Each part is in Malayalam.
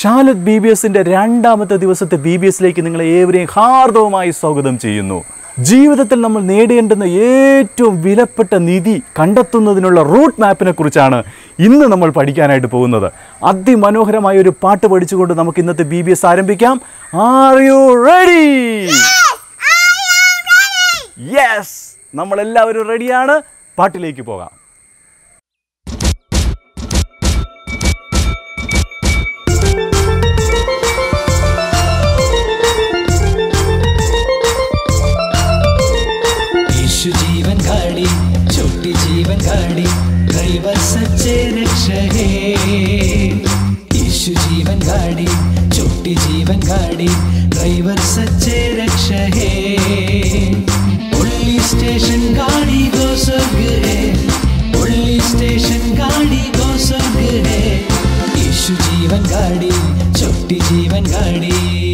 ഷാലത്ത് ബി ബി എസിൻ്റെ രണ്ടാമത്തെ ദിവസത്തെ ബി ബി എസിലേക്ക് നിങ്ങളെ ഏവരെയും ഹാർദവമായി സ്വാഗതം ചെയ്യുന്നു ജീവിതത്തിൽ നമ്മൾ നേടേണ്ടുന്ന ഏറ്റവും വിലപ്പെട്ട നിധി കണ്ടെത്തുന്നതിനുള്ള റൂട്ട് മാപ്പിനെ കുറിച്ചാണ് ഇന്ന് നമ്മൾ പഠിക്കാനായിട്ട് പോകുന്നത് അതിമനോഹരമായ ഒരു പാട്ട് പഠിച്ചുകൊണ്ട് നമുക്ക് ഇന്നത്തെ ബി ബി എസ് ആരംഭിക്കാം ആർ യു റെഡി യെസ് നമ്മളെല്ലാവരും റെഡിയാണ് പാട്ടിലേക്ക് പോകാം यीशु जीवन गाड़ी छोटी जीवन गाड़ी ड्राइवर सच्चे रक्षे यीशु जीवन गाड़ी छोटी जीवन गाड़ी ड्राइवर सच्चे रक्षे पुलिस स्टेशन गाड़ी गो स्वर्ग है पुलिस स्टेशन गाड़ी गो स्वर्ग है यीशु जीवन गाड़ी छोटी जीवन गाड़ी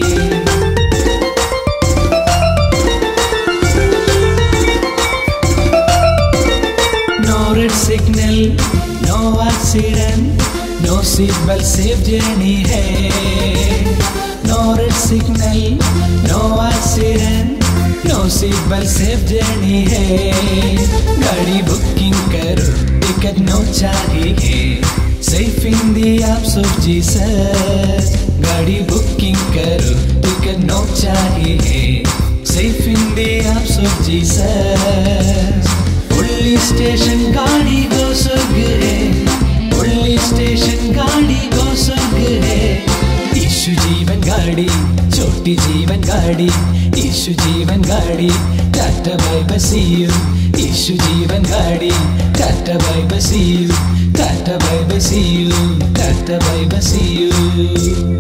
No red signal, no accident, no seatbelt safe journey है No red signal, no accident, no seatbelt safe journey है गाड़ी बुकिंग करो टिकट नो चाहिए Safe in the arms of Jesus गाड़ी बुकिंग करो टिकट नो चाहिए Safe in the arms of Jesus police station गाड़ी गो स्वर्ग है पुलिस स्टेशन गाड़ी गो स्वर्ग है यीशु जीवन गाड़ी छोटी जीवन गाड़ी यीशु जीवन गाड़ी टाटा बाय बसियू यीशु जीवन गाड़ी टाटा बाय बसियू टाटा बाय बसियू टाटा बाय बसियू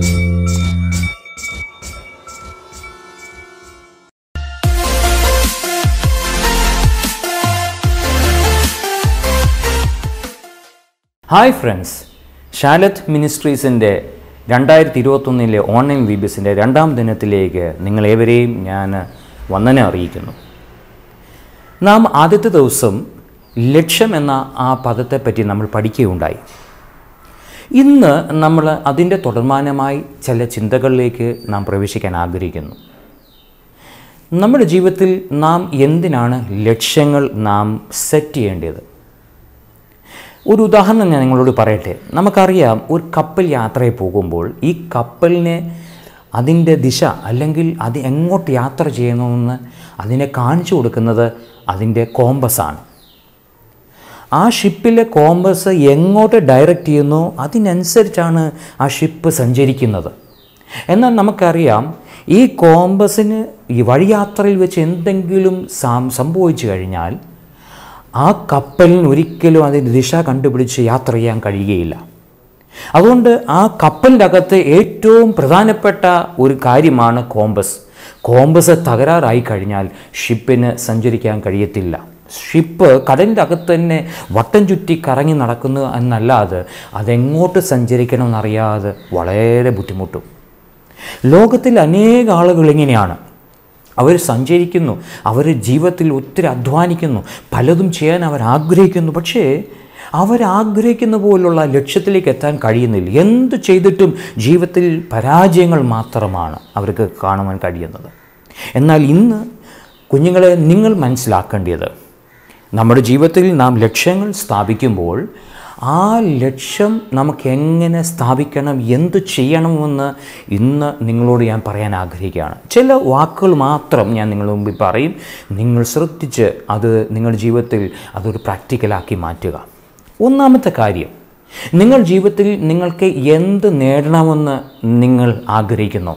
ഹായ് ഫ്രണ്ട്സ് ഷാലത്ത് മിനിസ്ട്രീസിൻ്റെ രണ്ടായിരത്തി ഇരുപത്തൊന്നിലെ ഓൺലൈൻ വി ബി എസിൻ്റെ രണ്ടാം ദിനത്തിലേക്ക് നിങ്ങളേവരെയും ഞാൻ വന്ദന അറിയിക്കുന്നു നാം ആദ്യത്തെ ദിവസം ലക്ഷ്യം എന്ന ആ പദത്തെപ്പറ്റി നമ്മൾ പഠിക്കുകയുണ്ടായി ഇന്ന് നമ്മൾ അതിൻ്റെ തുടർമാനമായി ചില ചിന്തകളിലേക്ക് നാം പ്രവേശിക്കാൻ ആഗ്രഹിക്കുന്നു നമ്മുടെ ജീവിതത്തിൽ നാം എന്തിനാണ് ലക്ഷ്യങ്ങൾ നാം സെറ്റ് ചെയ്യേണ്ടത് ഒരു ഉദാഹരണം ഞാൻ നിങ്ങളോട് പറയട്ടെ നമുക്കറിയാം ഒരു കപ്പൽ യാത്രയിൽ പോകുമ്പോൾ ഈ കപ്പലിനെ അതിൻ്റെ ദിശ അല്ലെങ്കിൽ അത് എങ്ങോട്ട് യാത്ര ചെയ്യണമെന്ന് അതിനെ കാണിച്ചു കൊടുക്കുന്നത് അതിൻ്റെ കോമ്പസാണ് ആ ഷിപ്പിലെ കോമ്പസ് എങ്ങോട്ട് ഡയറക്റ്റ് ചെയ്യുന്നു അതിനനുസരിച്ചാണ് ആ ഷിപ്പ് സഞ്ചരിക്കുന്നത് എന്നാൽ നമുക്കറിയാം ഈ കോമ്പസിന് ഈ വഴിയാത്രയിൽ വെച്ച് എന്തെങ്കിലും സം- സംഭവിച്ചു കഴിഞ്ഞാൽ ആ കപ്പലിന് ഒരിക്കലും അതിൻ്റെ ദിശ കണ്ടുപിടിച്ച് യാത്ര ചെയ്യാൻ കഴിയുകയില്ല അതുകൊണ്ട് ആ കപ്പലിൻ്റെ അകത്ത് ഏറ്റവും പ്രധാനപ്പെട്ട ഒരു കാര്യമാണ് കോമ്പസ് കോമ്പസ് തകരാറായി കഴിഞ്ഞാൽ ഷിപ്പിന് സഞ്ചരിക്കാൻ കഴിയത്തില്ല ഷിപ്പ് കടലിൻ്റെ അകത്ത് തന്നെ വട്ടം ചുറ്റി കറങ്ങി നടക്കുന്നു എന്നല്ലാതെ അതെങ്ങോട്ട് സഞ്ചരിക്കണമെന്നറിയാതെ വളരെ ബുദ്ധിമുട്ടും ലോകത്തിൽ അനേക ആളുകൾ ഇങ്ങനെയാണ് അവർ സഞ്ചരിക്കുന്നു അവർ ജീവിതത്തിൽ ഒത്തിരി അധ്വാനിക്കുന്നു പലതും ചെയ്യാൻ അവർ ആഗ്രഹിക്കുന്നു പക്ഷേ അവരാഗ്രഹിക്കുന്ന പോലുള്ള ലക്ഷ്യത്തിലേക്ക് എത്താൻ കഴിയുന്നില്ല എന്ത് ചെയ്തിട്ടും ജീവിതത്തിൽ പരാജയങ്ങൾ മാത്രമാണ് അവർക്ക് കാണുവാൻ കഴിയുന്നത് എന്നാൽ ഇന്ന് കുഞ്ഞുങ്ങളെ നിങ്ങൾ മനസ്സിലാക്കേണ്ടത് നമ്മുടെ ജീവിതത്തിൽ നാം ലക്ഷ്യങ്ങൾ സ്ഥാപിക്കുമ്പോൾ ആ ലക്ഷ്യം നമുക്ക് എങ്ങനെ സ്ഥാപിക്കണം എന്ത് ചെയ്യണമെന്ന് ഇന്ന് നിങ്ങളോട് ഞാൻ പറയാൻ ആഗ്രഹിക്കുകയാണ് ചില വാക്കുകൾ മാത്രം ഞാൻ നിങ്ങളുടെ മുമ്പിൽ പറയും നിങ്ങൾ ശ്രദ്ധിച്ച് അത് നിങ്ങളുടെ ജീവിതത്തിൽ അതൊരു പ്രാക്ടിക്കലാക്കി മാറ്റുക ഒന്നാമത്തെ കാര്യം നിങ്ങൾ ജീവിതത്തിൽ നിങ്ങൾക്ക് എന്ത് നേടണമെന്ന് നിങ്ങൾ ആഗ്രഹിക്കുന്നു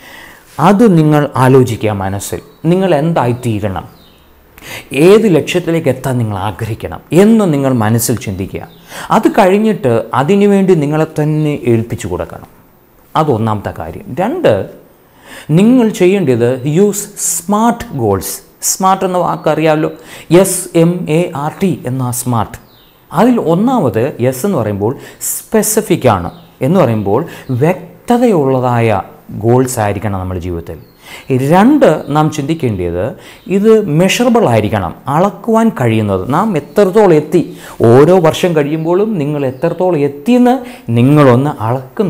അത് നിങ്ങൾ ആലോചിക്കുക മനസ്സിൽ നിങ്ങൾ എന്തായിത്തീരണം ഏത് ലക്ഷ്യത്തിലേക്ക് എത്താൻ നിങ്ങൾ ആഗ്രഹിക്കണം എന്ന് നിങ്ങൾ മനസ്സിൽ ചിന്തിക്കുക അത് കഴിഞ്ഞിട്ട് അതിനുവേണ്ടി നിങ്ങളെ തന്നെ ഏൽപ്പിച്ചു കൊടുക്കണം അതൊന്നാമത്തെ കാര്യം രണ്ട് നിങ്ങൾ ചെയ്യേണ്ടത് യൂസ് സ്മാർട്ട് ഗോൾസ് സ്മാർട്ട് എന്ന വാക്കറിയാമല്ലോ S M A R T എന്ന സ്മാർട്ട് അതിൽ ഒന്നാമത് എസ് എന്ന് പറയുമ്പോൾ സ്പെസിഫിക് ആണ് എന്ന് പറയുമ്പോൾ വ്യക്തതയുള്ളതായ ഗോൾസ് ആയിരിക്കണം നമ്മുടെ ജീവിതത്തിൽ രണ്ട് നാം ചിന്തിക്കേണ്ടത് ഇത് മെഷറബിൾ ആയിരിക്കണം അളക്കുവാൻ കഴിയുന്നത് നാം എത്രത്തോളം എത്തി ഓരോ വർഷം കഴിയുമ്പോഴും നിങ്ങൾ എത്രത്തോളം എത്തിയെന്ന് നിങ്ങളൊന്ന് അളക്കുന്നു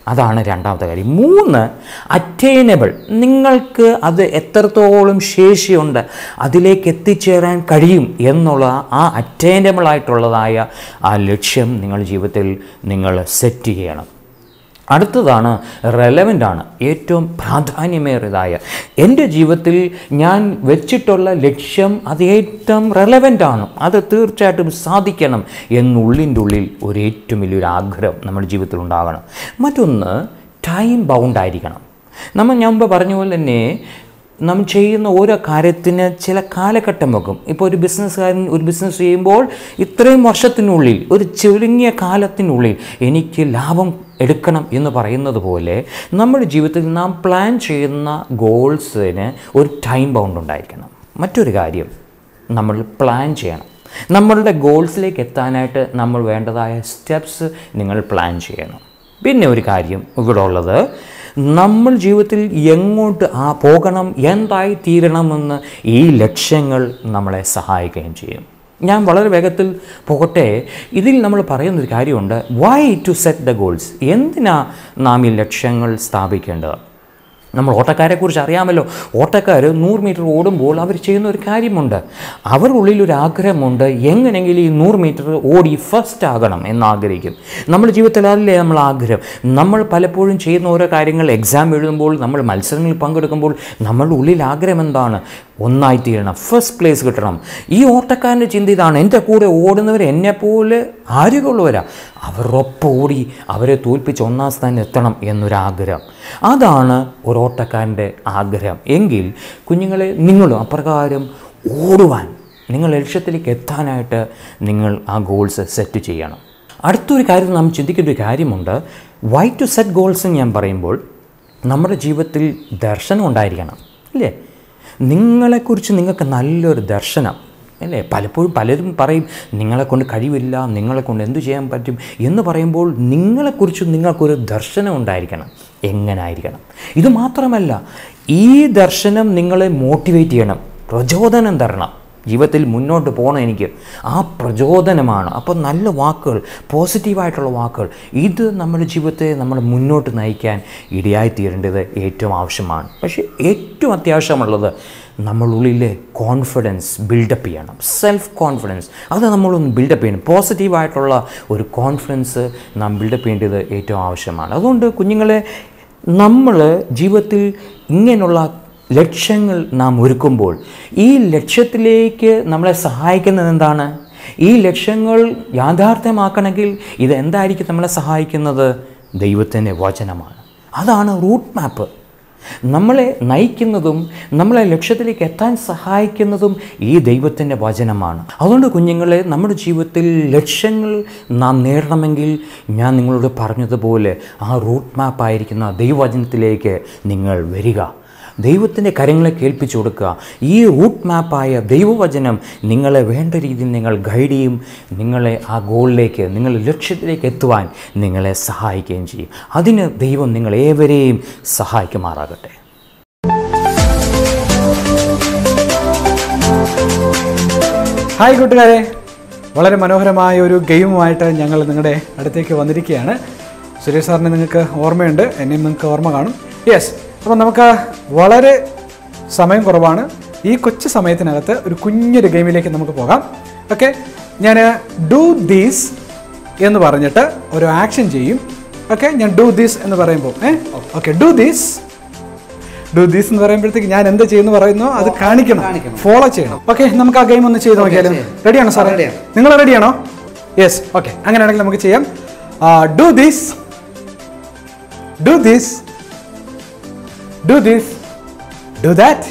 അതാണ് രണ്ടാമത്തെ കാര്യം മൂന്ന് അറ്റൈനബിൾ നിങ്ങൾക്ക് അത് എത്രത്തോളം ശേഷിയുണ്ട് അതിലേക്ക് എത്തിച്ചേരാൻ കഴിയും എന്നുള്ള ആ അറ്റൈനബിൾ ആയിട്ടുള്ളതായ ആ ലക്ഷ്യം നിങ്ങൾ ജീവിതത്തിൽ നിങ്ങൾ സെറ്റ് ചെയ്യണം അടുത്തതാണ് റെലവൻ്റ് ആണ് ഏറ്റവും പ്രാധാന്യമേറിയതായ എൻ്റെ ജീവിതത്തിൽ ഞാൻ വെച്ചിട്ടുള്ള ലക്ഷ്യം അത് ഏറ്റവും റെലവൻ്റ് ആണ് അത് തീർച്ചയായിട്ടും സാധിക്കണം എന്നുള്ളിൻ്റെ ഉള്ളിൽ ഒരു ഏറ്റവും വലിയൊരു ആഗ്രഹം നമ്മുടെ ജീവിതത്തിൽ ഉണ്ടാകണം മറ്റൊന്ന് ടൈം ബൗണ്ട് ആയിരിക്കണം നമ്മൾ ഞാൻ മുമ്പ് പറഞ്ഞ പോലെ തന്നെ നാം ചെയ്യുന്ന ഓരോ കാര്യത്തിന് ചില കാലഘട്ടം വെക്കും ഇപ്പോൾ ഒരു ബിസിനസ്സുകാരൻ ഒരു ബിസിനസ് ചെയ്യുമ്പോൾ ഇത്രയും വർഷത്തിനുള്ളിൽ ഒരു ചുരുങ്ങിയ കാലത്തിനുള്ളിൽ എനിക്ക് ലാഭം എടുക്കണം എന്ന് പറയുന്നത് പോലെ നമ്മുടെ ജീവിതത്തിൽ നാം പ്ലാൻ ചെയ്യുന്ന ഗോൾസിന് ഒരു ടൈം ബൗണ്ട് ഉണ്ടായിരിക്കണം മറ്റൊരു കാര്യം നമ്മൾ പ്ലാൻ ചെയ്യണം നമ്മളുടെ ഗോൾസിലേക്ക് എത്താനായിട്ട് നമ്മൾ വേണ്ടതായ സ്റ്റെപ്സ് നിങ്ങൾ പ്ലാൻ ചെയ്യണം പിന്നെ ഒരു കാര്യം ഇവിടെ ഉള്ളത് നമ്മൾ ജീവിതത്തിൽ എങ്ങോട്ട് ആ പോകണം എന്തായി തീരണമെന്ന് ഈ ലക്ഷ്യങ്ങൾ നമ്മളെ സഹായിക്കുകയും ചെയ്യും ഞാൻ വളരെ വേഗത്തിൽ പോകട്ടെ ഇതിൽ നമ്മൾ പറയുന്നൊരു കാര്യമുണ്ട് why to set the goals എന്തിനാ നാം ഈ ലക്ഷ്യങ്ങൾ സ്ഥാപിക്കേണ്ടത് നമ്മൾ ഓട്ടക്കാരെക്കുറിച്ച് അറിയാമല്ലോ ഓട്ടക്കാർ നൂറ് മീറ്റർ ഓടുമ്പോൾ അവർ ചെയ്യുന്ന ഒരു കാര്യമുണ്ട് അവരുടെ ഉള്ളിൽ ഒരു ആഗ്രഹമുണ്ട് എങ്ങനെയെങ്കിലും ഈ നൂറ് മീറ്റർ ഓടി ഫസ്റ്റ് ആകണം എന്ന് ആഗ്രഹിക്കും നമ്മുടെ ജീവിതത്തിൽ അതല്ലേ നമ്മൾ ആഗ്രഹം നമ്മൾ പലപ്പോഴും ചെയ്യുന്ന ഓരോ കാര്യങ്ങൾ എക്സാം എഴുതുമ്പോൾ നമ്മൾ മത്സരങ്ങളിൽ പങ്കെടുക്കുമ്പോൾ നമ്മളുടെ ഉള്ളിൽ ആഗ്രഹം എന്താണ് ഒന്നായിത്തീരണം ഫസ്റ്റ് പ്ലേസ് കിട്ടണം ഈ ഓട്ടക്കാരൻ്റെ ചിന്ത ഇതാണ് എൻ്റെ കൂടെ ഓടുന്നവർ എന്നെപ്പോലെ ആരുകളുള്ളവരാ അവരൊപ്പം ഓടി അവരെ തോൽപ്പിച്ച് ഒന്നാം സ്ഥാനം എത്തണം എന്നൊരാഗ്രഹം അതാണ് ഒരു ഓട്ടക്കാരൻ്റെ ആഗ്രഹം എങ്കിൽ കുഞ്ഞുങ്ങളെ നിങ്ങളും അപ്രകാരം ഓടുവാൻ നിങ്ങൾ ലക്ഷ്യത്തിലേക്ക് എത്താനായിട്ട് നിങ്ങൾ ആ ഗോൾസ് സെറ്റ് ചെയ്യണം അടുത്തൊരു കാര്യം നാം ചിന്തിക്കേണ്ട ഒരു കാര്യമുണ്ട് വൈ ടു സെറ്റ് ഗോൾസ് എന്ന് ഞാൻ പറയുമ്പോൾ നമ്മുടെ ജീവിതത്തിൽ ദർശനം ഉണ്ടായിരിക്കണം ഇല്ലേ നിങ്ങളെക്കുറിച്ച് നിങ്ങൾക്ക് നല്ലൊരു ദർശനം അല്ലേ പലപ്പോഴും പലരും പറയും നിങ്ങളെക്കൊണ്ട് കഴിവില്ല നിങ്ങളെക്കൊണ്ട് എന്തു ചെയ്യാൻ പറ്റും എന്ന് പറയുമ്പോൾ നിങ്ങളെക്കുറിച്ച് നിങ്ങൾക്കൊരു ദർശനം ഉണ്ടായിരിക്കണം എങ്ങനെ ആയിരിക്കണം ഇത് മാത്രമല്ല ഈ ദർശനം നിങ്ങളെ മോട്ടിവേറ്റ് ചെയ്യണം പ്രചോദനം തരണം ജീവിതത്തിൽ മുന്നോട്ട് പോകണം എനിക്ക് ആ പ്രചോദനമാണ് അപ്പോൾ നല്ല വാക്കുകൾ പോസിറ്റീവായിട്ടുള്ള വാക്കുകൾ ഇത് നമ്മുടെ ജീവിതത്തെ നമ്മൾ മുന്നോട്ട് നയിക്കാൻ ഇടയായിത്തീരേണ്ടത് ഏറ്റവും ആവശ്യമാണ് പക്ഷേ ഏറ്റവും അത്യാവശ്യമുള്ളത് നമ്മളുള്ളിലെ കോൺഫിഡൻസ് ബിൽഡപ്പ് ചെയ്യണം സെൽഫ് കോൺഫിഡൻസ് അത് നമ്മളൊന്ന് ബിൽഡപ്പ് ചെയ്യണം പോസിറ്റീവായിട്ടുള്ള ഒരു കോൺഫിഡൻസ് നാം ബിൽഡപ്പ് ചെയ്യേണ്ടത് ഏറ്റവും ആവശ്യമാണ് അതുകൊണ്ട് കുഞ്ഞുങ്ങളെ നമ്മൾ ജീവിതത്തിൽ ഇങ്ങനെയുള്ള ലക്ഷ്യങ്ങൾ നാം ഒരുക്കുമ്പോൾ ഈ ലക്ഷ്യത്തിലേക്ക് നമ്മളെ സഹായിക്കുന്നത് എന്താണ് ഈ ലക്ഷ്യങ്ങൾ യാഥാർത്ഥ്യമാക്കണമെങ്കിൽ ഇത് എന്തായിരിക്കും നമ്മളെ സഹായിക്കുന്നത് ദൈവത്തിൻ്റെ വചനമാണ് അതാണ് റൂട്ട് മാപ്പ് നമ്മളെ നയിക്കുന്നതും നമ്മളെ ലക്ഷ്യത്തിലേക്ക് എത്താൻ സഹായിക്കുന്നതും ഈ ദൈവത്തിൻ്റെ വചനമാണ് അതുകൊണ്ട് കുഞ്ഞുങ്ങളെ നമ്മുടെ ജീവിതത്തിൽ ലക്ഷ്യങ്ങൾ നാം നേടണമെങ്കിൽ ഞാൻ നിങ്ങളോട് പറഞ്ഞതുപോലെ ആ റൂട്ട് മാപ്പായിരിക്കുന്ന ദൈവവചനത്തിലേക്ക് നിങ്ങൾ വരിക ദൈവത്തിൻ്റെ കരങ്ങളെ കേൾപ്പിച്ചു കൊടുക്കുക ഈ റൂട്ട് മാപ്പായ ദൈവവചനം നിങ്ങളെ വേണ്ട രീതിയിൽ നിങ്ങൾ ഗൈഡ് ചെയ്യും നിങ്ങളെ ആ ഗോളിലേക്ക് നിങ്ങൾ ലക്ഷ്യത്തിലേക്ക് എത്തുവാൻ നിങ്ങളെ സഹായിക്കുകയും ചെയ്യും അതിന് ദൈവം നിങ്ങളേവരെയും സഹായിക്കുമാറാകട്ടെ ഹായ് കൂട്ടുകാരെ വളരെ മനോഹരമായ ഒരു ഗെയിമുമായിട്ട് ഞങ്ങൾ നിങ്ങളുടെ അടുത്തേക്ക് വന്നിരിക്കുകയാണ് സുരേഷ് സാറിനെ നിങ്ങൾക്ക് ഓർമ്മയുണ്ട് എന്നെയും നിങ്ങൾക്ക് ഓർമ്മ കാണും യെസ് അപ്പോൾ നമുക്ക് വളരെ സമയം കുറവാണ് ഈ കൊച്ചു സമയത്തിനകത്ത് ഒരു കുഞ്ഞൊരു ഗെയിമിലേക്ക് നമുക്ക് പോകാം ഓക്കെ ഞാൻ ഡു ദീസ് എന്ന് പറഞ്ഞിട്ട് ഒരു ആക്ഷൻ ചെയ്യും ഓക്കെ ഞാൻ ഡു ദീസ് എന്ന് പറയുമ്പോൾ ah okay do these do these എന്ന് പറയുമ്പോഴത്തേക്ക് ഞാൻ എന്ത് ചെയ്യുന്നു പറയുന്നു അത് കാണിക്കണം ഫോളോ ചെയ്യണം ഓക്കെ നമുക്ക് ആ ഗെയിം ഒന്ന് ചെയ്ത് നോക്കിയാലും റെഡിയാണോ സാറേ നിങ്ങൾ റെഡിയാണോ യെസ് ഓക്കെ അങ്ങനെയാണെങ്കിൽ നമുക്ക് ചെയ്യാം do these do these do these do that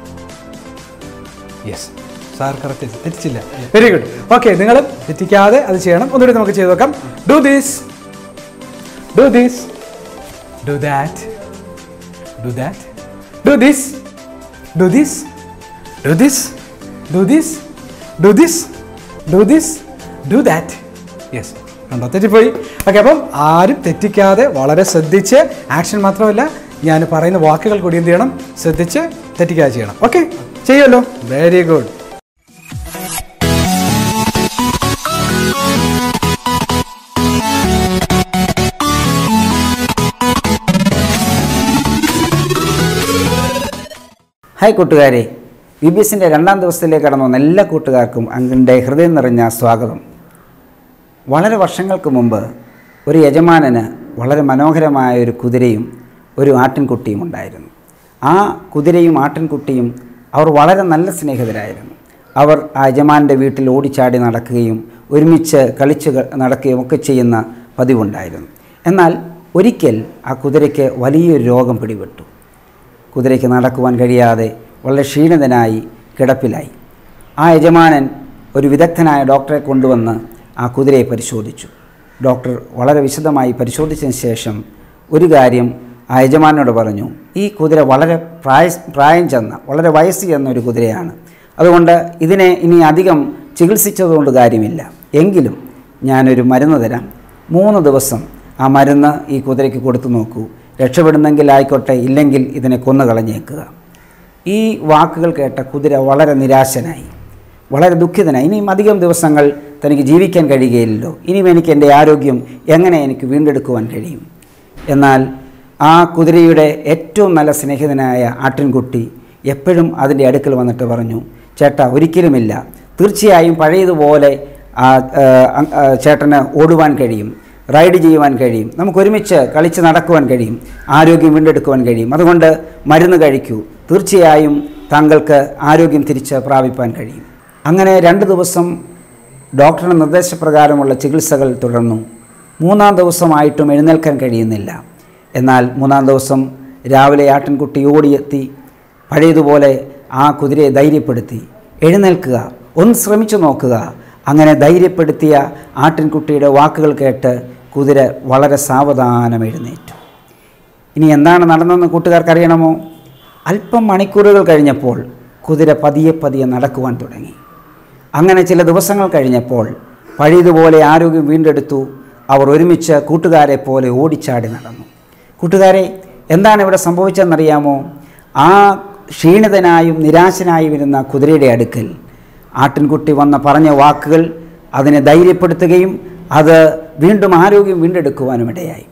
yes sir correct തെറ്റിച്ചില്ല വെരി ഗുഡ് ഓക്കെ നിങ്ങൾ തെറ്റിക്കാതെ അത് ചെയ്യണം ഒന്നുകൂടി നമുക്ക് ചെയ്ത് നോക്കാം do these do these do that do that do this do this do this do this do this do this do that yes കണ്ടോ തെറ്റിപ്പോയി ഓക്കെ അപ്പം ആരും തെറ്റിക്കാതെ വളരെ ശ്രദ്ധിച്ച് ആക്ഷൻ മാത്രമല്ല ഞാൻ പറയുന്ന വാക്കുകൾ കൂടി എന്ത് ചെയ്യണം ശ്രദ്ധിച്ച് തെറ്റിക്കാതെ ചെയ്യണം ഓക്കെ ചെയ്യുമല്ലോ വെരി ഗുഡ് ഹായ് കൂട്ടുകാരെ ബി ബി എസിൻ്റെ രണ്ടാം ദിവസത്തിലേക്ക് കടന്നു വന്ന എല്ലാ കൂട്ടുകാർക്കും അങ്ങൻ്റെ ഹൃദയം നിറഞ്ഞ സ്വാഗതം വളരെ വർഷങ്ങൾക്ക് മുമ്പ് ഒരു യജമാനന് വളരെ മനോഹരമായ ഒരു കുതിരയും ഒരു ആട്ടിൻകുട്ടിയും ഉണ്ടായിരുന്നു ആ കുതിരയും ആട്ടിൻകുട്ടിയും അവർ വളരെ നല്ല സ്നേഹിതരായിരുന്നു അവർ ആ യജമാൻ്റെ വീട്ടിൽ ഓടിച്ചാടി നടക്കുകയും ഒരുമിച്ച് കളിച്ച് ക- നടക്കുകയും ഒക്കെ ചെയ്യുന്ന പതിവുണ്ടായിരുന്നു എന്നാൽ ഒരിക്കൽ ആ കുതിരയ്ക്ക് വലിയൊരു രോഗം പിടിപെട്ടു കുതിരയ്ക്ക് നടക്കുവാൻ കഴിയാതെ വളരെ ക്ഷീണിതനായി കിടപ്പിലായി ആ യജമാനൻ ഒരു വിദഗ്ധനായ ഡോക്ടറെ കൊണ്ടുവന്ന് ആ കുതിരയെ പരിശോധിച്ചു ഡോക്ടർ വളരെ വിശദമായി പരിശോധിച്ചതിന് ശേഷം ഒരു കാര്യം ആ യജമാനോട് പറഞ്ഞു ഈ കുതിര വളരെ പ്രായ പ്രായം ചെന്ന വളരെ വയസ്സ് ചെന്ന ഒരു കുതിരയാണ് അതുകൊണ്ട് ഇതിനെ ഇനി അധികം ചികിത്സിച്ചതുകൊണ്ട് കാര്യമില്ല എങ്കിലും ഞാനൊരു മരുന്ന് തരാം മൂന്ന് ദിവസം ആ മരുന്ന് ഈ കുതിരയ്ക്ക് കൊടുത്തു നോക്കൂ രക്ഷപ്പെടുന്നെങ്കിൽ ആയിക്കോട്ടെ ഇല്ലെങ്കിൽ ഇതിനെ കൊന്നു കളഞ്ഞേക്കുക ഈ വാക്കുകൾ കേട്ട കുതിര വളരെ നിരാശനായി വളരെ ദുഃഖിതനായി ഇനിയും അധികം ദിവസങ്ങൾ തനിക്ക് ജീവിക്കാൻ കഴിയുകയില്ലല്ലോ ഇനിയും എനിക്ക് എൻ്റെ ആരോഗ്യം എങ്ങനെ എനിക്ക് വീണ്ടെടുക്കുവാൻ കഴിയും എന്നാൽ ആ കുതിരയുടെ ഏറ്റവും നല്ല സ്നേഹിതനായ ആട്ടിൻകുട്ടി എപ്പോഴും അതിൻ്റെ അടുക്കൽ വന്നിട്ട് പറഞ്ഞു ചേട്ടാ ഒരിക്കലുമില്ല തീർച്ചയായും പഴയതുപോലെ ആ, ആ, ആ, ചേട്ടന് ഓടുവാൻ കഴിയും റൈഡ് ചെയ്യുവാൻ കഴിയും നമുക്ക് ഒരുമിച്ച് കളിച്ച് നടക്കുവാൻ കഴിയും ആരോഗ്യം വീണ്ടെടുക്കുവാൻ കഴിയും അതുകൊണ്ട് മരുന്ന് കഴിക്കൂ തീർച്ചയായും താങ്കൾക്ക് ആരോഗ്യം തിരിച്ച് പ്രാപിപ്പാൻ കഴിയും അങ്ങനെ രണ്ട് ദിവസം ഡോക്ടറുടെ നിർദ്ദേശപ്രകാരമുള്ള ചികിത്സകൾ തുടർന്നു മൂന്നാം ദിവസമായിട്ടും എഴുന്നേൽക്കാൻ കഴിയുന്നില്ല എന്നാൽ മൂന്നാം ദിവസം രാവിലെ ആട്ടിൻകുട്ടി ഓടിയെത്തി പഴയതുപോലെ ആ കുതിരയെ ധൈര്യപ്പെടുത്തി എഴുന്നേൽക്കുക ഒന്ന് ശ്രമിച്ചു നോക്കുക അങ്ങനെ ധൈര്യപ്പെടുത്തിയ ആട്ടിൻകുട്ടിയുടെ വാക്കുകൾ കേട്ട് കുതിര വളരെ സാവധാനം എഴുന്നേറ്റു ഇനി എന്താണ് നടന്നതെന്ന് കൂട്ടുകാർക്ക് അറിയണമോ അല്പം മണിക്കൂറുകൾ കഴിഞ്ഞപ്പോൾ കുതിര പതിയെ പതിയെ നടക്കുവാൻ തുടങ്ങി അങ്ങനെ ചില ദിവസങ്ങൾ കഴിഞ്ഞപ്പോൾ പഴയതുപോലെ ആരോഗ്യം വീണ്ടെടുത്തു അവർ ഒരുമിച്ച് കൂട്ടുകാരെ പോലെ ഓടിച്ചാടി നടന്നു കൂട്ടുകാരെ എന്താണ് ഇവിടെ സംഭവിച്ചതെന്നറിയാമോ ആ ക്ഷീണിതനായും നിരാശനായും ഇരുന്ന കുതിരയുടെ അടുക്കൽ ആട്ടിൻകുട്ടി വന്ന പറഞ്ഞ വാക്കുകൾ അതിനെ ധൈര്യപ്പെടുത്തുകയും അത് വീണ്ടും ആരോഗ്യം വീണ്ടെടുക്കുവാനും ഇടയായി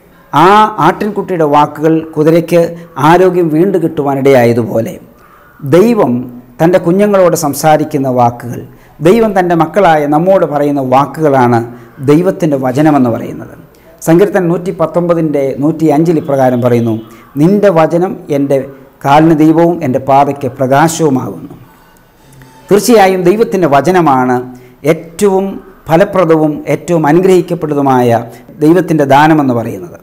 ആ ആട്ടിൻകുട്ടിയുടെ വാക്കുകൾ കുതിരയ്ക്ക് ആരോഗ്യം വീണ്ടു കിട്ടുവാനിടയായതുപോലെ ദൈവം തൻ്റെ കുഞ്ഞുങ്ങളോട് സംസാരിക്കുന്ന വാക്കുകൾ ദൈവം തൻ്റെ മക്കളായ നമ്മോട് പറയുന്ന വാക്കുകളാണ് ദൈവത്തിൻ്റെ വചനമെന്ന് പറയുന്നത് സങ്കീർത്തൻ നൂറ്റി പത്തൊമ്പതിൻ്റെ നൂറ്റി അഞ്ചിൽ ഇപ്രകാരം പറയുന്നു നിൻ്റെ വചനം എൻ്റെ കാലിന് ദൈവവും എൻ്റെ പാതയ്ക്ക് പ്രകാശവുമാകുന്നു തീർച്ചയായും ദൈവത്തിൻ്റെ വചനമാണ് ഏറ്റവും ഫലപ്രദവും ഏറ്റവും അനുഗ്രഹിക്കപ്പെട്ടതുമായ ദൈവത്തിൻ്റെ ദാനമെന്ന് പറയുന്നത്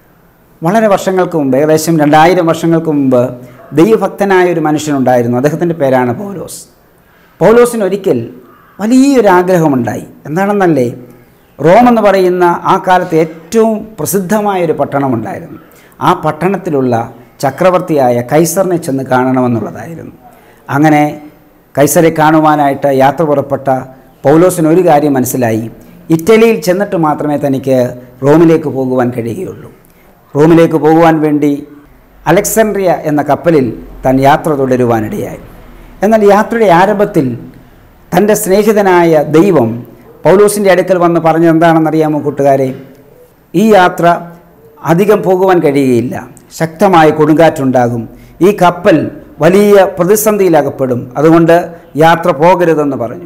വളരെ വർഷങ്ങൾക്ക് മുമ്പ് ഏകദേശം രണ്ടായിരം വർഷങ്ങൾക്ക് മുമ്പ് ദൈവഭക്തനായ ഒരു മനുഷ്യനുണ്ടായിരുന്നു അദ്ദേഹത്തിൻ്റെ പേരാണ് പൗലോസ് പൗലോസിന് ഒരിക്കൽ വലിയൊരു ആഗ്രഹമുണ്ടായി എന്താണെന്നല്ലേ റോം എന്ന് പറയുന്ന ആ കാലത്ത് ഏറ്റവും പ്രസിദ്ധമായ ഒരു പട്ടണമുണ്ടായിരുന്നു ആ പട്ടണത്തിലുള്ള ചക്രവർത്തിയായ കൈസറിനെ ചെന്ന് കാണണമെന്നുള്ളതായിരുന്നു അങ്ങനെ കൈസരെ കാണുവാനായിട്ട് യാത്ര പുറപ്പെട്ട പൗലോസിന് ഒരു കാര്യം മനസ്സിലായി ഇറ്റലിയിൽ ചെന്നിട്ട് മാത്രമേ തനിക്ക് റോമിലേക്ക് പോകുവാൻ കഴിയുകയുള്ളൂ റോമിലേക്ക് പോകുവാൻ വേണ്ടി അലക്സാണ്ട്രിയ എന്ന കപ്പലിൽ താൻ യാത്ര തുടരുവാനിടയായി എന്നാൽ യാത്രയുടെ ആരംഭത്തിൽ തൻ്റെ സ്നേഹിതനായ ദൈവം പൗലോസിൻ്റെ അടുക്കൽ വന്ന് പറഞ്ഞത് എന്താണെന്നറിയാമോ കൂട്ടുകാരെ ഈ യാത്ര അധികം പോകുവാൻ കഴിയുകയില്ല ശക്തമായ കൊടുങ്കാറ്റുണ്ടാകും ഈ കപ്പൽ വലിയ പ്രതിസന്ധിയിലകപ്പെടും അതുകൊണ്ട് യാത്ര പോകരുതെന്ന് പറഞ്ഞു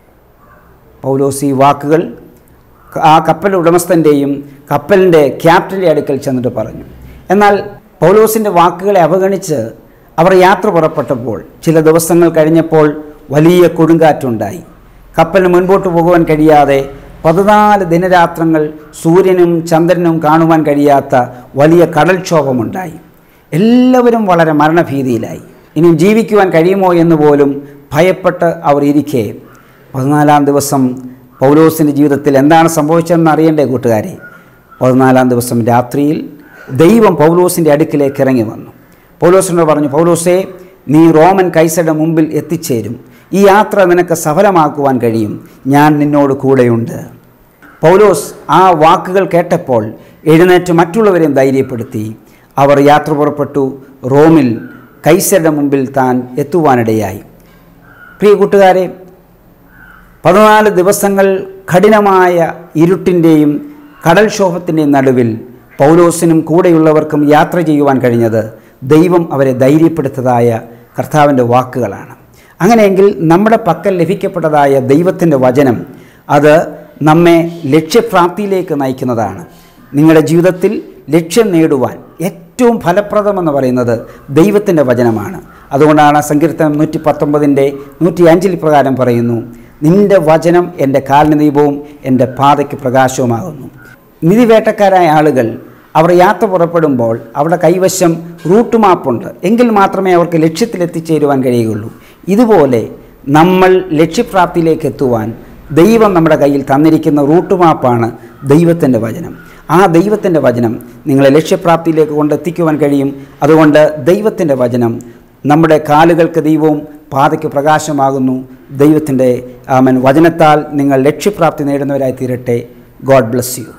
പൗലോസ് ഈ വാക്കുകൾ ആ കപ്പൽ ഉടമസ്ഥൻ്റെയും കപ്പലിൻ്റെ ക്യാപ്റ്റൻ്റെ അടുക്കൽ ചെന്നിട്ട് പറഞ്ഞു എന്നാൽ പൗലോസിൻ്റെ വാക്കുകളെ അവഗണിച്ച് അവർ യാത്ര പുറപ്പെട്ടപ്പോൾ ചില ദിവസങ്ങൾ കഴിഞ്ഞപ്പോൾ വലിയ കൊടുങ്കാറ്റുണ്ടായി കപ്പലിന് മുൻപോട്ട് പോകുവാൻ കഴിയാതെ പതിനാല് ദിനരാത്രങ്ങൾ സൂര്യനും ചന്ദ്രനും കാണുവാൻ കഴിയാത്ത വലിയ കടൽക്ഷോഭമുണ്ടായി എല്ലാവരും വളരെ മരണഭീതിയിലായി ഇനിയും ജീവിക്കുവാൻ കഴിയുമോ എന്ന് പോലും ഭയപ്പെട്ട് അവർ ഇരിക്കെ പതിനാലാം ദിവസം പൗലോസിൻ്റെ ജീവിതത്തിൽ എന്താണ് സംഭവിച്ചതെന്ന് അറിയണ്ടേ കൂട്ടുകാരെ പതിനാലാം ദിവസം രാത്രിയിൽ ദൈവം പൗലോസിൻ്റെ അടുക്കിലേക്ക് ഇറങ്ങി വന്നു പൗലോസിനോട് പറഞ്ഞു പൗലോസേ നീ റോമൻ കൈസയുടെ മുമ്പിൽ എത്തിച്ചേരും ഈ യാത്ര നിനക്ക് സഫലമാക്കുവാൻ കഴിയും ഞാൻ നിന്നോട് കൂടെയുണ്ട് പൗലോസ് ആ വാക്കുകൾ കേട്ടപ്പോൾ എഴുന്നേറ്റ് മറ്റുള്ളവരെയും ധൈര്യപ്പെടുത്തി അവർ യാത്ര പുറപ്പെട്ടു റോമിൽ കൈസരുടെ മുമ്പിൽ താൻ എത്തുവാനിടയായി പ്രിയ കൂട്ടുകാരെ പതിനാല് ദിവസങ്ങൾ കഠിനമായ ഇരുട്ടിൻ്റെയും കടൽക്ഷോഭത്തിൻ്റെയും നടുവിൽ പൗലോസിനും കൂടെയുള്ളവർക്കും യാത്ര ചെയ്യുവാൻ കഴിഞ്ഞത് ദൈവം അവരെ ധൈര്യപ്പെടുത്തതായ കർത്താവിൻ്റെ വാക്കുകളാണ് അങ്ങനെയെങ്കിൽ നമ്മുടെ പക്കൽ ലഭിക്കപ്പെട്ടതായ ദൈവത്തിൻ്റെ വചനം അത് നമ്മെ ലക്ഷ്യപ്രാപ്തിയിലേക്ക് നയിക്കുന്നതാണ് നിങ്ങളുടെ ജീവിതത്തിൽ ലക്ഷ്യം നേടുവാൻ ഏറ്റവും ഫലപ്രദമെന്ന് പറയുന്നത് ദൈവത്തിൻ്റെ വചനമാണ് അതുകൊണ്ടാണ് സങ്കീർത്തനം നൂറ്റി പത്തൊമ്പതിൻ്റെ നൂറ്റി അഞ്ചിൽ പ്രകാരം പറയുന്നു നിന്റെ വചനം എൻ്റെ കാലിന് ദീപവും എൻ്റെ പാതയ്ക്ക് പ്രകാശവുമാകുന്നു നിധിവേട്ടക്കാരായ ആളുകൾ അവർ യാത്ര പുറപ്പെടുമ്പോൾ അവരുടെ കൈവശം റൂട്ട് മാപ്പുണ്ട് എങ്കിൽ മാത്രമേ അവർക്ക് ലക്ഷ്യത്തിലെത്തിച്ചേരുവാൻ കഴിയുകയുള്ളൂ ഇതുപോലെ നമ്മൾ ലക്ഷ്യപ്രാപ്തിയിലേക്ക് എത്തുവാൻ ദൈവം നമ്മുടെ കയ്യിൽ തന്നിരിക്കുന്ന റൂട്ട് മാപ്പാണ് ദൈവത്തിൻ്റെ വചനം ആ ദൈവത്തിൻ്റെ വചനം നിങ്ങളെ ലക്ഷ്യപ്രാപ്തിയിലേക്ക് കൊണ്ടെത്തിക്കുവാൻ കഴിയും അതുകൊണ്ട് ദൈവത്തിൻ്റെ വചനം നമ്മുടെ കാലുകൾക്ക് ദൈവവും പാതയ്ക്ക് പ്രകാശമാകുന്നു ദൈവത്തിൻ്റെ ആമൻ വചനത്താൽ നിങ്ങൾ ലക്ഷ്യപ്രാപ്തി നേടുന്നവരായി തീരട്ടെ ഗോഡ് ബ്ലസ് യു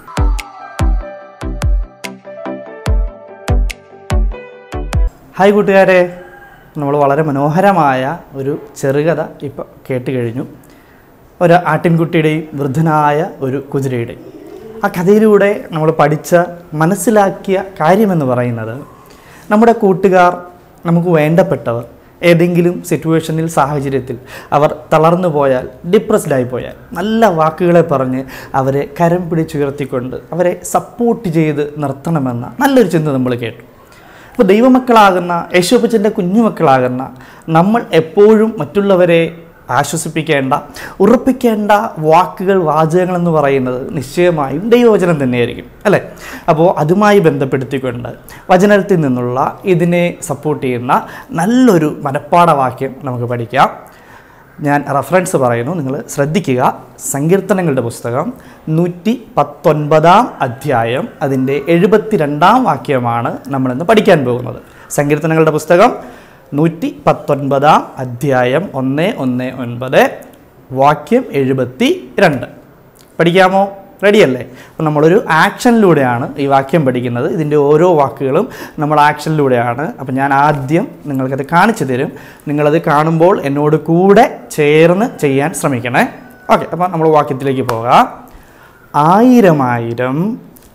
ഹായ് കൂട്ടുകാരെ നമ്മൾ വളരെ മനോഹരമായ ഒരു ചെറുകഥ ഇപ്പോൾ കേട്ട് കഴിഞ്ഞു ഒരു ആട്ടിൻകുട്ടിയുടെയും വൃദ്ധനായ ഒരു കുതിരയുടെയും ആ കഥയിലൂടെ നമ്മൾ പഠിച്ച മനസ്സിലാക്കിയ കാര്യമെന്ന് പറയുന്നത് നമ്മുടെ കൂട്ടുകാർ നമുക്ക് വേണ്ടപ്പെട്ടവർ ഏതെങ്കിലും സിറ്റുവേഷനിൽ സാഹചര്യത്തിൽ അവർ തളർന്നു പോയാൽ ഡിപ്രസ്ഡായി പോയാൽ നല്ല വാക്കുകളെ പറഞ്ഞ് അവരെ കരം പിടിച്ചുയർത്തിക്കൊണ്ട് അവരെ സപ്പോർട്ട് ചെയ്ത് നിർത്തണമെന്ന നല്ലൊരു ചിന്ത നമ്മൾ കേട്ടു അപ്പോൾ ദൈവമക്കളാകുന്ന യേശുപ്പച്ചൻ്റെ കുഞ്ഞുമക്കളാകുന്ന നമ്മൾ എപ്പോഴും മറ്റുള്ളവരെ ആശ്വസിപ്പിക്കേണ്ട ഉറപ്പിക്കേണ്ട വാക്കുകൾ വാചകങ്ങൾ എന്ന് പറയുന്നത് നിശ്ചയമായും ദൈവവചനം തന്നെയായിരിക്കും അല്ലേ അപ്പോൾ അതുമായി ബന്ധപ്പെടുത്തിക്കൊണ്ട് വചനത്തിൽ നിന്നുള്ള ഇതിനെ സപ്പോർട്ട് ചെയ്യുന്ന നല്ലൊരു മനപ്പാഠവാക്യം നമുക്ക് പഠിക്കാം ഞാൻ റെഫറൻസ് പറയുന്നു നിങ്ങൾ ശ്രദ്ധിക്കുക സങ്കീർത്തനങ്ങളുടെ പുസ്തകം നൂറ്റി പത്തൊൻപതാം അധ്യായം അതിൻ്റെ എഴുപത്തിരണ്ടാം വാക്യമാണ് നമ്മളിന്ന് പഠിക്കാൻ പോകുന്നത് സങ്കീർത്തനങ്ങളുടെ പുസ്തകം നൂറ്റി പത്തൊൻപതാം അധ്യായം ഒന്ന് ഒന്ന് ഒൻപത് വാക്യം എഴുപത്തി രണ്ട് പഠിക്കാമോ റെഡിയല്ലേ അപ്പോൾ നമ്മളൊരു ആക്ഷനിലൂടെയാണ് ഈ വാക്യം പഠിക്കുന്നത് ഇതിൻ്റെ ഓരോ വാക്കുകളും നമ്മൾ ആക്ഷനിലൂടെയാണ് അപ്പോൾ ഞാൻ ആദ്യം നിങ്ങൾക്കത് കാണിച്ചു തരും നിങ്ങളത് കാണുമ്പോൾ എന്നോട് കൂടെ ചേർന്ന് ചെയ്യാൻ ശ്രമിക്കണേ ഓക്കെ അപ്പോൾ നമ്മൾ വാക്യത്തിലേക്ക് പോകാം ആയിരമായിരം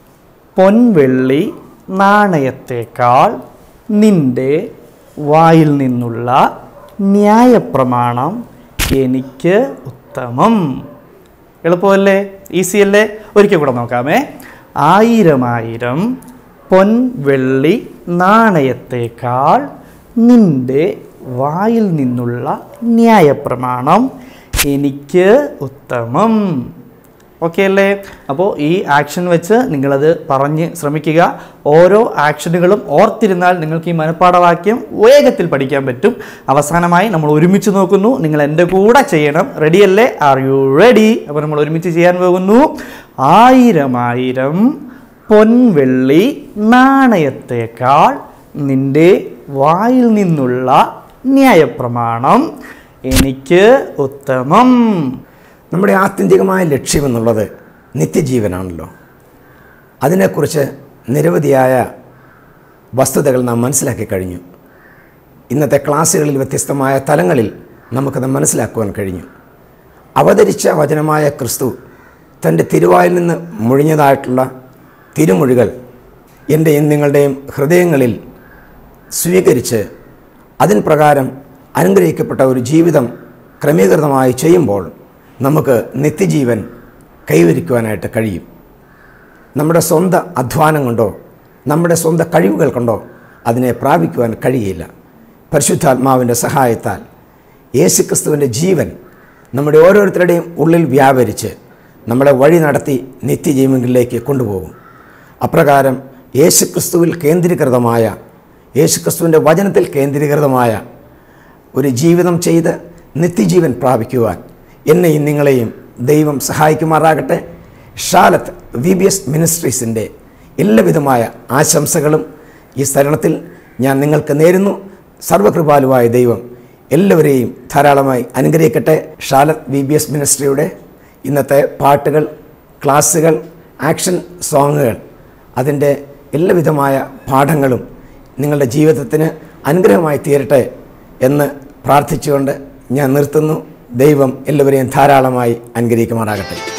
പൊൻവെള്ളി നാണയത്തേക്കാൾ നിന്റെ വായിൽ നിന്നുള്ള ന്യായപ്രമാണം എനിക്ക് ഉത്തമം എളുപ്പമല്ലേ ഈസി അല്ലേ ഒരിക്കൽ കൂടെ നോക്കാമേ ആയിരമായിരം പൊൻവെള്ളി നാണയത്തേക്കാൾ നിന്റെ വായിൽ നിന്നുള്ള ന്യായപ്രമാണം എനിക്ക് ഉത്തമം ഓക്കെ അല്ലേ അപ്പോൾ ഈ ആക്ഷൻ വെച്ച് നിങ്ങളത് പറഞ്ഞ് ശ്രമിക്കുക ഓരോ ആക്ഷനുകളും ഓർത്തിരുന്നാൽ നിങ്ങൾക്ക് ഈ മനഃപ്പാഠവാക്യം വേഗത്തിൽ പഠിക്കാൻ പറ്റും അവസാനമായി നമ്മൾ ഒരുമിച്ച് നോക്കുന്നു നിങ്ങൾ എൻ്റെ കൂടെ ചെയ്യണം റെഡിയല്ലേ ആർ യു റെഡി അപ്പോൾ നമ്മൾ ഒരുമിച്ച് ചെയ്യാൻ പോകുന്നു ആയിരം ആയിരം പൊൻവെള്ളി നാണയത്തേക്കാൾ നിന്റെ വായിൽ നിന്നുള്ള ന്യായപ്രമാണം എനിക്ക് ഉത്തമം നമ്മുടെ ആത്യന്തികമായ ലക്ഷ്യമെന്നുള്ളത് നിത്യജീവനാണല്ലോ അതിനെക്കുറിച്ച് നിരവധിയായ വസ്തുതകൾ നാം മനസ്സിലാക്കി കഴിഞ്ഞു ഇന്നത്തെ ക്ലാസ്സുകളിൽ വ്യത്യസ്തമായ തലങ്ങളിൽ നമുക്കത് മനസ്സിലാക്കുവാൻ കഴിഞ്ഞു അവതരിച്ച വചനമായ ക്രിസ്തു തൻ്റെ തിരുവായിൽ നിന്ന് മുഴിഞ്ഞതായിട്ടുള്ള തിരുമൊഴികൾ എൻ്റെയും നിങ്ങളുടെയും ഹൃദയങ്ങളിൽ സ്വീകരിച്ച് അതിൻ പ്രകാരം അനുഗ്രഹിക്കപ്പെട്ട ഒരു ജീവിതം ക്രമീകൃതമായി ചെയ്യുമ്പോൾ നമുക്ക് നിത്യജീവൻ കൈവരിക്കുവാനായിട്ട് കഴിയും നമ്മുടെ സ്വന്തം അധ്വാനം കൊണ്ടോ നമ്മുടെ സ്വന്തം കഴിവുകൾ കൊണ്ടോ അതിനെ പ്രാപിക്കുവാൻ കഴിയില്ല പരിശുദ്ധാത്മാവിൻ്റെ സഹായത്താൽ യേശുക്രിസ്തുവിൻ്റെ ജീവൻ നമ്മുടെ ഓരോരുത്തരുടെയും ഉള്ളിൽ വ്യാപരിച്ച് നമ്മളെ വഴി നടത്തി നിത്യജീവനിലേക്ക് കൊണ്ടുപോകും അപ്രകാരം യേശുക്രിസ്തുവിൽ കേന്ദ്രീകൃതമായ യേശുക്രിസ്തുവിൻ്റെ വചനത്തിൽ കേന്ദ്രീകൃതമായ ഒരു ജീവിതം ചെയ്ത് നിത്യജീവൻ പ്രാപിക്കുവാൻ എന്നെയും നിങ്ങളെയും ദൈവം സഹായിക്കുമാറാകട്ടെ ഷാലത്ത് വി ബി എസ് മിനിസ്ട്രീസിൻ്റെ എല്ലാവിധമായ ആശംസകളും ഈ സ്ഥലത്തിൽ ഞാൻ നിങ്ങൾക്ക് നേരുന്നു സർവകൃപാലുവായ ദൈവം എല്ലാവരെയും ധാരാളമായി അനുഗ്രഹിക്കട്ടെ ഷാലത്ത് വി ബി എസ് മിനിസ്ട്രിയുടെ ഇന്നത്തെ പാട്ടുകൾ ക്ലാസ്സുകൾ ആക്ഷൻ സോങ്ങുകൾ അതിൻ്റെ എല്ലാവിധമായ പാഠങ്ങളും നിങ്ങളുടെ ജീവിതത്തിന് അനുഗ്രഹമായി തീരട്ടെ എന്ന് പ്രാർത്ഥിച്ചുകൊണ്ട് ഞാൻ നിർത്തുന്നു ദൈവം എല്ലാവരെയും ധാരാളമായി അനുഗ്രഹിക്കുമാറാകട്ടെ